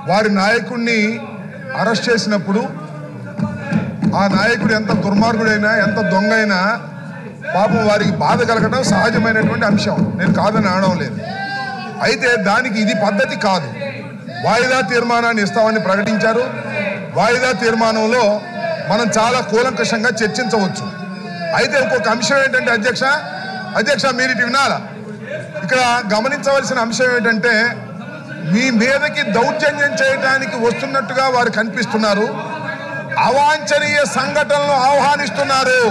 వారి నాయకుడిని అరెస్ట్ చేసినప్పుడు ఆ నాయకుడు ఎంత దుర్మార్గుడైనా ఎంత దొంగ అయినా పాపం వారికి బాధ కలగడం సహజమైనటువంటి అంశం నేను కాదని అనడం లేదు అయితే దానికి ఇది పద్ధతి కాదు వాయిదా తీర్మానాన్ని ఇస్తామని ప్రకటించారు వాయిదా తీర్మానంలో మనం చాలా కూలంకషంగా చర్చించవచ్చు అయితే ఇంకొక అంశం ఏంటంటే అధ్యక్ష అధ్యక్ష మీరు ఇటు వినాలా ఇక్కడ గమనించవలసిన అంశం ఏంటంటే మీ మీదకి దౌర్జన్యం చేయడానికి వస్తున్నట్టుగా వారు కనిపిస్తున్నారు అవాంఛనీయ సంఘటనలు ఆహ్వానిస్తున్నారు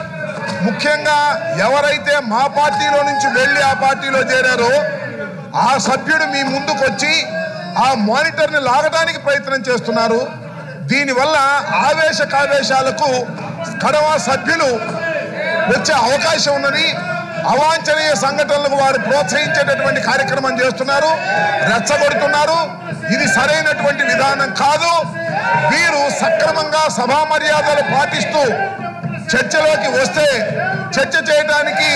ముఖ్యంగా ఎవరైతే మా పార్టీలో నుంచి వెళ్ళి ఆ పార్టీలో చేరారో ఆ సభ్యుడు మీ ముందుకు వచ్చి ఆ మానిటర్ని లాగడానికి ప్రయత్నం చేస్తున్నారు దీనివల్ల ఆవేశ కావేశాలకు కడవ సభ్యులు వచ్చే అవకాశం ఉన్నది అవాంఛనీయ సంఘటనలకు వారు ప్రోత్సహించేటటువంటి కార్యక్రమం చేస్తున్నారు రెచ్చగొడుతున్నారు ఇది సరైనటువంటి విధానం కాదు వీరు సక్రమంగా సభా మర్యాదలు పాటిస్తూ చర్చలోకి వస్తే చర్చ చేయడానికి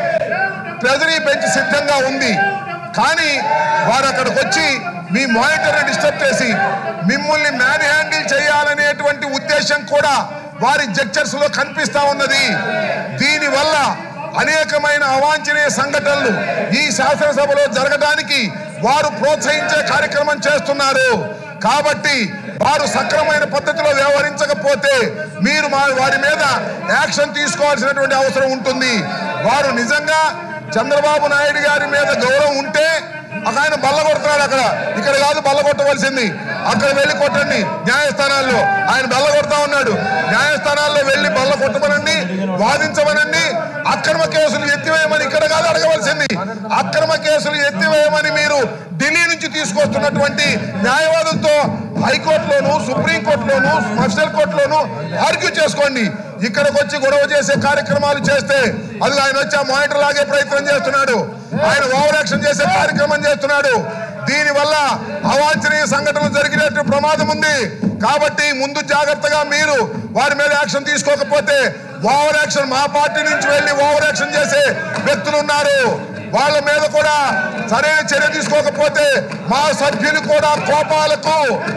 ట్రెజరీ బెంచ్ సిద్ధంగా ఉంది కానీ వారు అక్కడికి వచ్చి మీ మానిటర్ని డిస్టర్బ్ చేసి మిమ్మల్ని మ్యాన్ హ్యాండిల్ చేయాలనేటువంటి ఉద్దేశం కూడా వారి జడ్జర్స్ లో కనిపిస్తా ఉన్నది దీనివల్ల అనేకమైన అవాంఛనీయ సంఘటనలు ఈ శాసనసభలో జరగడానికి వారు ప్రోత్సహించే కార్యక్రమం చేస్తున్నారు కాబట్టి వారు సక్రమైన పద్ధతిలో వ్యవహరించకపోతే మీరు మా వారి మీద యాక్షన్ తీసుకోవాల్సినటువంటి అవసరం ఉంటుంది వారు నిజంగా చంద్రబాబు నాయుడు గారి మీద గౌరవం ఉంటే ఒక ఆయన బల్ల కొడుతున్నాడు అక్కడ ఇక్కడ కాదు బల్ల కొట్టవలసింది అక్కడ వెళ్ళి కొట్టండి న్యాయస్థానాల్లో ఆయన బల్ల కొడతా ఉన్నాడు న్యాయస్థానాల్లో వెళ్ళి బల్ల కొట్టమనండి వాదించమనండి అక్రమ కేసులు ఎత్తివేయమని ఇక్కడ కాదు అడగవలసింది అక్రమ కేసులు ఎత్తివేయమని మీరు ఢిల్లీ నుంచి తీసుకొస్తున్నటువంటి న్యాయవాదులతో హైకోర్టులోను సుప్రీంకోర్టులోను స్పెషల్ కోర్టులోను ఆర్గ్యూ చేసుకోండి ఇక్కడికి వచ్చి గొడవ చేసే కార్యక్రమాలు చేస్తే అది ఆయన వచ్చి ఆ మానిటర్ లాగే ప్రయత్నం చేస్తున్నాడు ఆయన ఓవర్ యాక్షన్ చేసే కార్యక్రమం చేస్తున్నాడు దీనివల్ల అవాంఛనీయ సంఘటనలు జరిగినట్టు ప్రమాదం ఉంది కాబట్టి ముందు జాగ్రత్తగా మీరు వారి మీద యాక్షన్ తీసుకోకపోతే ఓవర్ యాక్షన్ మా పార్టీ నుంచి వెళ్ళి ఓవర్ యాక్షన్ చేసే వ్యక్తులు ఉన్నారు వాళ్ళ మీద కూడా సరైన చర్య తీసుకోకపోతే మా సభ్యులు కూడా కోపాలకు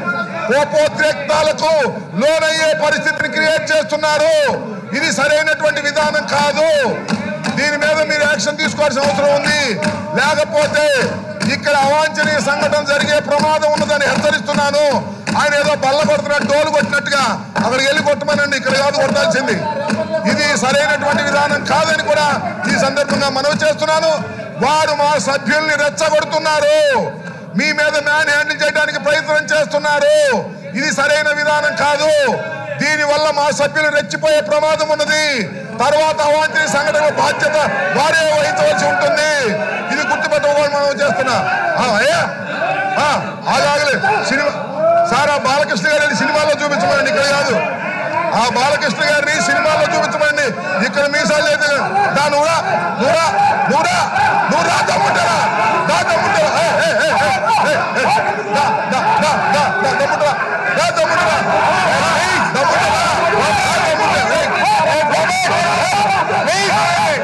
కోపోద్రేక్తాలకు లోనయ్యే పరిస్థితిని క్రియేట్ చేస్తున్నారు ఇది సరైనటువంటి విధానం కాదు దీని మీద మీరు యాక్షన్ తీసుకోవాల్సిన అవసరం ఉంది లేకపోతే ఇక్కడ అవాంఛనీయ సంఘటన జరిగే ప్రమాదం ఉన్నదని హెచ్చరిస్తున్నాను ఆయన ఏదో బల్ల కొడుతున్నట్టు డోలు కొట్టినట్టుగా అక్కడికి వెళ్ళి కొట్టమనండి ఇక్కడ కాదు కొట్టాల్సింది ఇది సరైనటువంటి విధానం కాదని కూడా ఈ సందర్భంగా మనవి చేస్తున్నాను వారు మా సభ్యుల్ని రెచ్చగొడుతున్నారు మీ మీద మ్యాన్ హ్యాండిల్ చేయడానికి ప్రయత్నం చేస్తున్నారు ఇది సరైన విధానం కాదు దీని వల్ల మా సభ్యులు రెచ్చిపోయే ప్రమాదం ఉన్నది తర్వాత అవాంఛనీయ సంఘటన బాధ్యత వారే వహించవలసి ఉంటుంది ఇది గుర్తుపెట్టుకోవాలి మనం చేస్తున్నా ఆ, అయ్యా ఆ, ఆగాగలే సినిమా సార్ ఆ బాలకృష్ణ గారిని సినిమాలో చూపించమండి ఇక్కడ కాదు ఆ బాలకృష్ణ గారిని సినిమాలో చూపించమండి ఇక్కడ మీసాలు లేదు దా నూరా నూరా నూరా నూరా దమ్ముంటారా దా దమ్ముంటారా ఏ, ఏ, ఏ, ఏ, ఏ, ఏ, దా, దా, దా, దా, దా, దమ్ముంటారా దా దమ్ముంటారా ఏయ్, దమ్ముంటారా దా, దమ్ముంటారా ఏయ్, ఏయ్, బాబాయ్, ఏయ్, ఏయ్,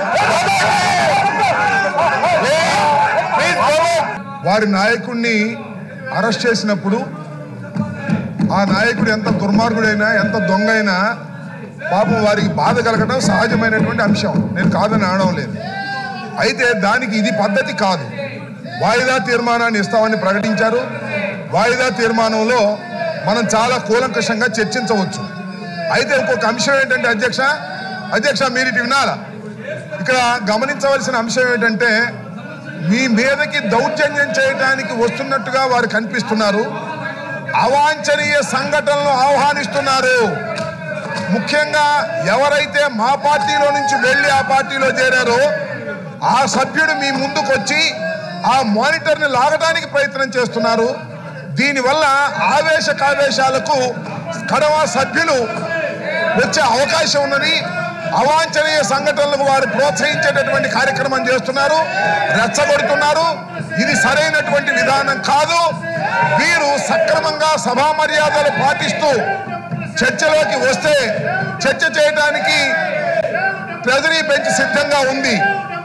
బాబాయ్, ఏయ్, ప్లీజ్ బాబాయ్. వారి నాయకుడిని అరెస్ట్ చేసినప్పుడు ఆ నాయకుడు ఎంత దుర్మార్గుడైనా ఎంత దొంగ అయినా పాపం వారికి బాధ కలగడం సహజమైనటువంటి అంశం నేను కాదని అనడం లేదు అయితే దానికి ఇది పద్ధతి కాదు వాయిదా తీర్మానాన్ని ఇస్తామని ప్రకటించారు వాయిదా తీర్మానంలో మనం చాలా కూలంకషంగా చర్చించవచ్చు అయితే ఇంకొక అంశం ఏంటంటే అధ్యక్ష అధ్యక్ష మీరు ఇటు వినాలా ఇక్కడ గమనించవలసిన అంశం ఏంటంటే మీ మీదకి దౌర్జన్యం చేయడానికి వస్తున్నట్టుగా వారు కనిపిస్తున్నారు అవాంఛనీయ సంఘటనలు ఆహ్వానిస్తున్నారు ముఖ్యంగా ఎవరైతే మా పార్టీలో నుంచి వెళ్ళి ఆ పార్టీలో చేరారో ఆ సభ్యుడు మీ ముందుకు వచ్చి ఆ మానిటర్ని లాగడానికి ప్రయత్నం చేస్తున్నారు దీనివల్ల ఆవేశ కావేశాలకు కడవ సభ్యులు వచ్చే అవకాశం ఉన్నది అవాంఛనీయ సంఘటనలకు వారు ప్రోత్సహించేటటువంటి కార్యక్రమం చేస్తున్నారు రెచ్చగొడుతున్నారు ఇది సరైనటువంటి విధానం కాదు వీరు సక్రమంగా సభా మర్యాదలు పాటిస్తూ చర్చలోకి వస్తే చర్చ చేయడానికి ట్రెజరీ బెంచ్ సిద్ధంగా ఉంది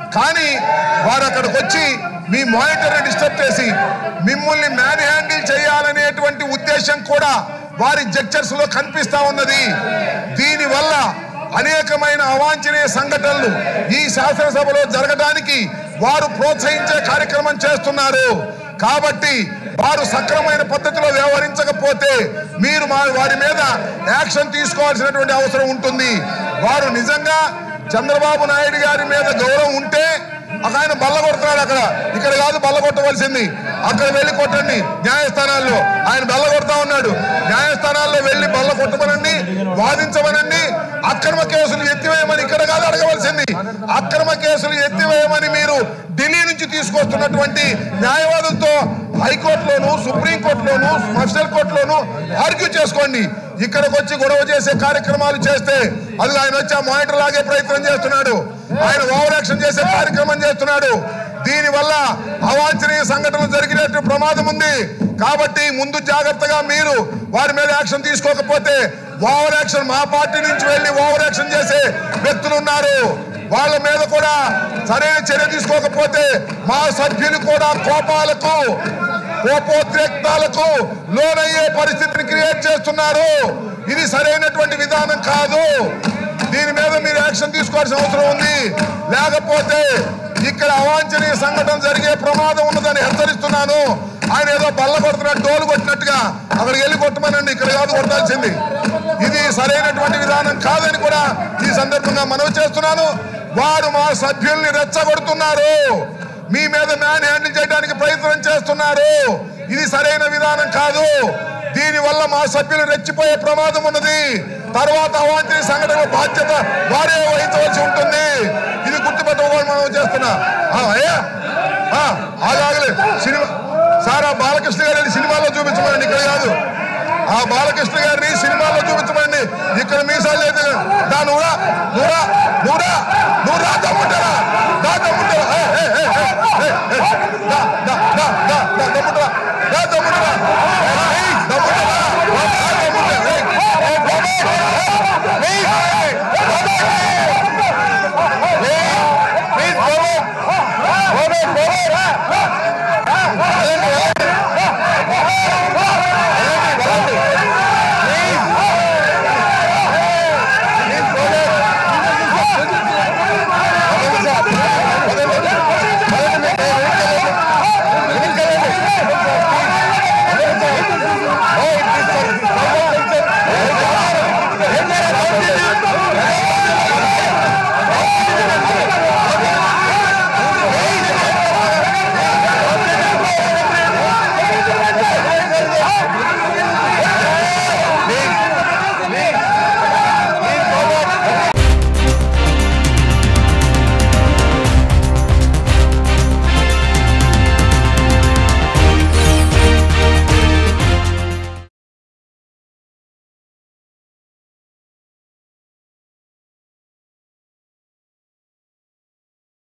కానీ వారు అక్కడికి వచ్చి మీ మానిటర్ని డిస్టర్బ్ చేసి మిమ్మల్ని మ్యాన్ హ్యాండిల్ చేయాలనేటువంటి ఉద్దేశం కూడా వారి జడ్జర్స్ లో కనిపిస్తా ఉన్నది దీనివల్ల అనేకమైన అవాంఛనీయ సంఘటనలు ఈ శాసనసభలో జరగడానికి వారు ప్రోత్సహించే కార్యక్రమం చేస్తున్నారు కాబట్టి వారు సక్రమైన పద్ధతిలో వ్యవహరించకపోతే మీరు మా వారి మీద యాక్షన్ తీసుకోవాల్సినటువంటి అవసరం ఉంటుంది వారు నిజంగా చంద్రబాబు నాయుడు గారి మీద గౌరవం ఉంటే ఒక ఆయన బల్ల కొడుతున్నాడు అక్కడ ఇక్కడ కాదు బల్ల కొట్టవలసింది అక్కడ వెళ్ళి కొట్టండి న్యాయస్థానాల్లో ఆయన బల్ల కొడతా ఉన్నాడు న్యాయస్థానాల్లో వెళ్ళి బల్ల కొట్టమనండి వాదించమనండి అక్రమ కేసులు ఎత్తివేయమని ఇక్కడ కాదు అడగవలసింది అక్రమ కేసులు ఎత్తివేయమని మీరు ఢిల్లీ నుంచి తీసుకొస్తున్నటువంటి న్యాయవాదులతో హైకోర్టులోను సుప్రీంకోర్టులోను స్పెషల్ కోర్టులోను ఆర్గ్యూ చేసుకోండి ఇక్కడికి వచ్చి గొడవ చేసే కార్యక్రమాలు చేస్తే అది ఆయన వచ్చి ఆ మానిటర్ లాగే ప్రయత్నం చేస్తున్నాడు ఆయన ఓవర్ యాక్షన్ చేసే కార్యక్రమం చేస్తున్నాడు దీని వల్ల అవాంఛనీయ సంఘటనలు జరిగినట్టు ప్రమాదం ఉంది కాబట్టి ముందు జాగ్రత్తగా మీరు వారి మీద యాక్షన్ తీసుకోకపోతే ఓవర్ యాక్షన్ మా పార్టీ నుంచి వెళ్ళి ఓవర్ యాక్షన్ చేసే వ్యక్తులు ఉన్నారు వాళ్ళ మీద కూడా సరైన చర్య తీసుకోకపోతే మా సభ్యులు కూడా కోపాలకు కోపోద్రేక్తాలకు లోనయ్యే పరిస్థితిని క్రియేట్ చేస్తున్నారు ఇది సరైనటువంటి విధానం కాదు దీని మీద మీరు యాక్షన్ తీసుకోవాల్సిన అవసరం ఉంది లేకపోతే ఇక్కడ అవాంఛనీయ సంఘటన జరిగే ప్రమాదం ఉన్నదని హెచ్చరిస్తున్నాను ఆయన ఏదో బల్ల కొడుతున్నట్టు డోలు కొట్టినట్టుగా అక్కడికి వెళ్ళి కొట్టమనండి ఇక్కడ కాదు కొట్టాల్సింది ఇది సరైనటువంటి విధానం కాదని కూడా ఈ సందర్భంగా మనవి చేస్తున్నాను వారు మా సభ్యుల్ని రెచ్చగొడుతున్నారు మీ మీద మ్యాన్ హ్యాండిల్ చేయడానికి ప్రయత్నం చేస్తున్నారు ఇది సరైన విధానం కాదు దీని వల్ల మా సభ్యులు రెచ్చిపోయే ప్రమాదం ఉన్నది తర్వాత అవాంఛనీయ సంఘటన బాధ్యత వారే వహించవలసి ఉంటుంది ఇది గుర్తుపెట్టుకోవాలి మనం చేస్తున్నా ఆ, అయ్యా ఆ, ఆగాగలే సినిమా సార్ ఆ బాలకృష్ణ గారిని సినిమాలో చూపించమండి ఇక్కడ కాదు ఆ బాలకృష్ణ గారిని సినిమాలో చూపించమండి ఇక్కడ మీసాలు లేదు దాన్ని కూడా